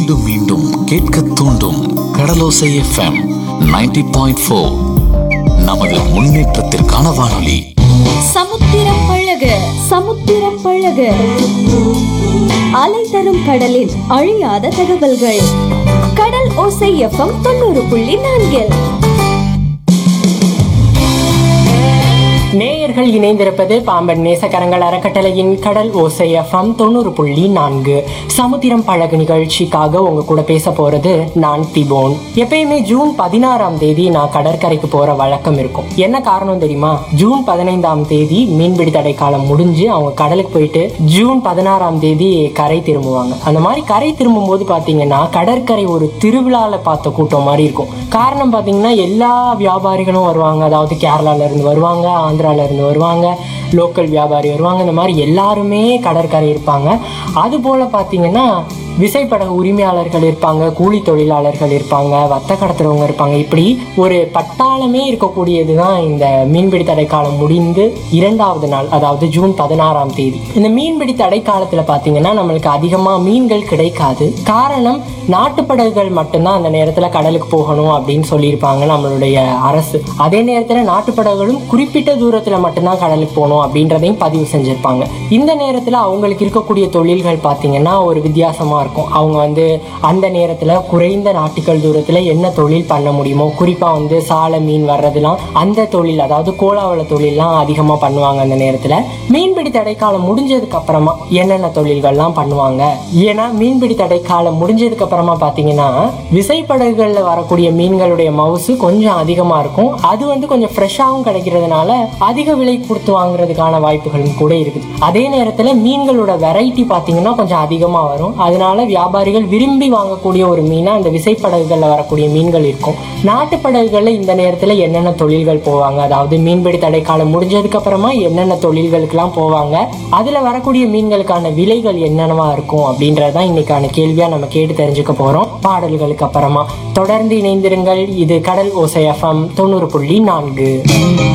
மீண்டும் மீண்டும் கேட்க தூண்டும் கடலோசை எஃப்எம் 90.4 பாயிண்ட் ஃபோர் நமது முன்னேற்றத்திற்கான வானொலி சமுத்திரம் பழக சமுத்திரம் பழக அலை தரும் கடலில் அழியாத தகவல்கள் கடல் ஓசை எஃப்எம் தொண்ணூறு புள்ளி நான்கில் நேயர்கள் இணைந்திருப்பது பாம்பன் நேசக்கரங்கள் அறக்கட்டளையின் கடல் ஓசை எஃப்எம் தொண்ணூறு புள்ளி நான்கு சமுத்திரம் பழகு நிகழ்ச்சிக்காக உங்க கூட பேச போறது நான் திபோன் எப்பயுமே ஜூன் பதினாறாம் தேதி நான் கடற்கரைக்கு போற வழக்கம் இருக்கும் என்ன காரணம் தெரியுமா ஜூன் பதினைந்தாம் தேதி மீன்பிடி தடை காலம் முடிஞ்சு அவங்க கடலுக்கு போயிட்டு ஜூன் பதினாறாம் தேதி கரை திரும்புவாங்க அந்த மாதிரி கரை திரும்பும் போது பாத்தீங்கன்னா கடற்கரை ஒரு திருவிழால பார்த்த கூட்டம் மாதிரி இருக்கும் காரணம் பாத்தீங்கன்னா எல்லா வியாபாரிகளும் வருவாங்க அதாவது கேரளால இருந்து வருவாங்க ஆந்திரால இருந்து வருவாங்க லோக்கல் வியாபாரி வருவாங்க இந்த மாதிரி எல்லாருமே கடற்கரை இருப்பாங்க அது போல பாத்தீங்கன்னா விசைப்படகு உரிமையாளர்கள் இருப்பாங்க கூலி தொழிலாளர்கள் இருப்பாங்க வத்த கடத்துறவங்க இருப்பாங்க இப்படி ஒரு பட்டாளமே இருக்கக்கூடியது தான் இந்த மீன்பிடி தடை காலம் முடிந்து இரண்டாவது நாள் அதாவது ஜூன் பதினாறாம் தேதி இந்த மீன்பிடி தடை காலத்துல பாத்தீங்கன்னா நம்மளுக்கு அதிகமா மீன்கள் கிடைக்காது காரணம் நாட்டுப்படகுகள் மட்டும்தான் அந்த நேரத்துல கடலுக்கு போகணும் அப்படின்னு சொல்லியிருப்பாங்க நம்மளுடைய அரசு அதே நேரத்துல நாட்டுப்படகுகளும் குறிப்பிட்ட தூரத்துல மட்டும்தான் கடலுக்கு போகணும் அப்படின்றதையும் பதிவு செஞ்சிருப்பாங்க இந்த நேரத்துல அவங்களுக்கு இருக்கக்கூடிய தொழில்கள் பாத்தீங்கன்னா ஒரு வித்தியாசமா இருக்கும் அவங்க வந்து அந்த நேரத்துல குறைந்த நாட்டுகள் தூரத்துல என்ன தொழில் பண்ண முடியுமோ குறிப்பா வந்து சாலை மீன் வர்றதுலாம் அந்த தொழில் அதாவது கோலாவள தொழில்லாம் அதிகமா பண்ணுவாங்க அந்த நேரத்துல மீன்பிடி தடை காலம் முடிஞ்சதுக்கு அப்புறமா என்னென்ன தொழில்கள்லாம் பண்ணுவாங்க ஏன்னா மீன்பிடி தடை காலம் முடிஞ்சதுக்கு அப்புறமா பாத்தீங்கன்னா விசைப்படகுகள்ல வரக்கூடிய மீன்களுடைய மவுசு கொஞ்சம் அதிகமா இருக்கும் அது வந்து கொஞ்சம் ஃப்ரெஷ்ஷாகவும் கிடைக்கிறதுனால அதிக விலை கொடுத்து வாங்குறதுக்கான வாய்ப்புகளும் கூட இருக்குது அதே நேரத்துல மீன்களோட வெரைட்டி பாத்தீங்கன்னா கொஞ்சம் அதிகமா வரும் அதனால வியாபாரிகள் விரும்பி வாங்கக்கூடிய ஒரு மீனா அந்த விசைப்படகுகள்ல வரக்கூடிய மீன்கள் இருக்கும் நாட்டு படகுகள்ல இந்த நேரத்துல என்னென்ன தொழில்கள் போவாங்க அதாவது மீன்பிடி தடை காலம் முடிஞ்சதுக்கு அப்புறமா என்னென்ன தொழில்களுக்கெல்லாம் போவாங்க அதுல வரக்கூடிய மீன்களுக்கான விலைகள் என்னென்னவா இருக்கும் அப்படின்றதான் இன்னைக்கான கேள்வியா நம்ம கேட்டு தெரிஞ்சுக்க போறோம் பாடல்களுக்கு அப்புறமா தொடர்ந்து இணைந்திருங்கள் இது கடல் ஓசை எஃப்எம் தொண்ணூறு புள்ளி நான்கு